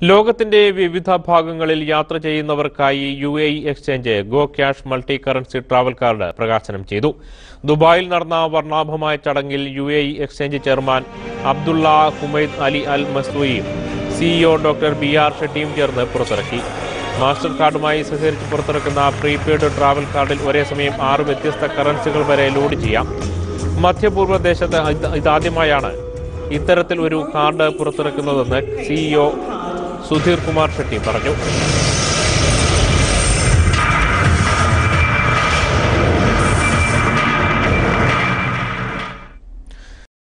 ലോകത്തിന്റെ വിവിധ ഭാഗങ്ങളിൽ യാത്ര ചെയ്യുന്നവർക്കായി U A E exchange go cash multi currency travel card പ്രകാശനം ചെയ്തു ദുബായിൽ നടന്ന വർണ്ണാഭമായ ചടങ്ങിൽ U A E exchange chairman Abdulla Humaid Ali Al മസ്ലൂയും സിഇഒ ഡോക്ടർ ബി ആർ ഷെട്ടിയും ചേർന്ന് പുറത്തിറക്കി മാസ്റ്റർ കാർഡുമായി സഹകരിച്ച് പുറത്തിറക്കുന്ന പ്രീപെയ്ഡ് ട്രാവൽ കാർഡിൽ ഒരേ സമയം ആറ് വ്യത്യസ്ത കറൻസികൾ വരെ ലോഡ് ചെയ്യാം മധ്യപൂർവ്വ ദേശത്ത് ഇത് ഇതാദ്യമായാണ് ഇത്തരത്തിൽ ഒരു കാർഡ് പുറത്തിറക്കുന്നതെന്ന് സിഇഒ സുധീർ കുമാർ ഷെട്ടി പറഞ്ഞു